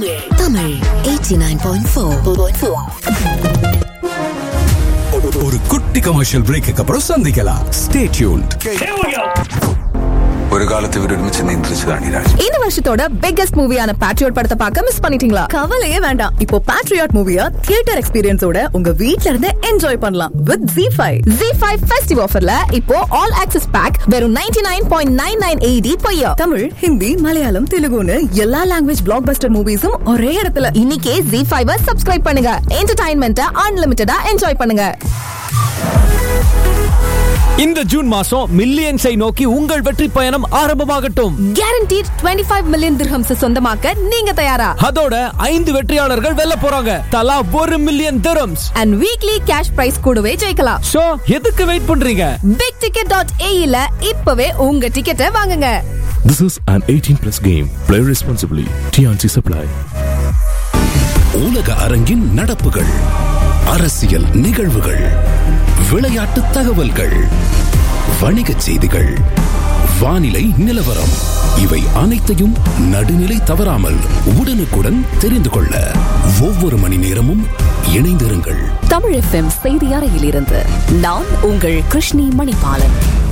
தமிழ் தமிழ் 89.4 ஒரு குட்டி commercial brake அப்புறம் சந்திக்கலாம் ஸ்டே டியூன்ட் ഒരു കാലത്ത് ഇവരൊരുമിച്ച് നിയന്ത്രിച്ചു കാണിരാജ് இந்த வருஷத்தோட பிக்கஸ்ட் மூவியான பேட்ரியாட் படத்தை பார்க்க மிஸ் பண்ணிட்டீங்களா கவலையே வேண்டாம் இப்போ பேட்ரியாட் மூவிய தியேட்டர் எக்ஸ்பீரியன்ஸோட உங்க வீட்ல இருந்து என்ஜாய் பண்ணலாம் with G five G five festive ஆஃபர்ல இப்போ ஆல் ஆக்சஸ் பேக் வெறும் ninety nine point nine nine eighty பொய்யா தமிழ் ஹிந்தி மலையாளம் தெலுங்குன்னு எல்லா லாங்குவேஜ் பிளாக் பஸ்டர் மூவிஸும் ஒரே இடத்துல இன்னைக்கே ஜி ஃபைவ் சப்ஸ்கிரைப் பண்ணுங்க என்டர்டைன்மெண்ட்டை அன்லிமிட்டடா என்ஜாய் பண்ணுங்க இந்த ஜூன் மாசம் மில்லியன்ஸை நோக்கி உங்கள் வெற்றி பயணம் ஆரம்பமாகட்டும் guaranteed twenty five million dirhams சொந்தமாக்க நீங்க தயாரா அதோட ஐந்து வெற்றியாளர்கள் வெல்ல போறாங்க தலா ஒரு million dirhams and weekly cash prize கூடவே ஜெயிக்கலாம் சோ எதுக்கு வெயிட் பண்றீங்க பிக் டிக்கெட் டாட் ஏஇல இப்பவே உங்க டிக்கெட்டை வாங்குங்க This is an 18 plus game. Play responsibly. TNC Supply. உலக அரங்கின் நடப்புகள் அரசியல் நிகழ்வுகள் விளையாட்டு தகவல்கள் வணிகச் செய்திகள் வானிலை நிலவரம் இவை அனைத்தையும் நடுநிலை தவறாமல் உடனுக்குடன் தெரிந்து கொள்ள ஒவ்வொரு மணி நேரமும் இணைந்திருங்கள் தமிழ் எஃப்எம் செய்தி அறையிலிருந்து நான் உங்கள் கிருஷ்ணி மணிபாலன்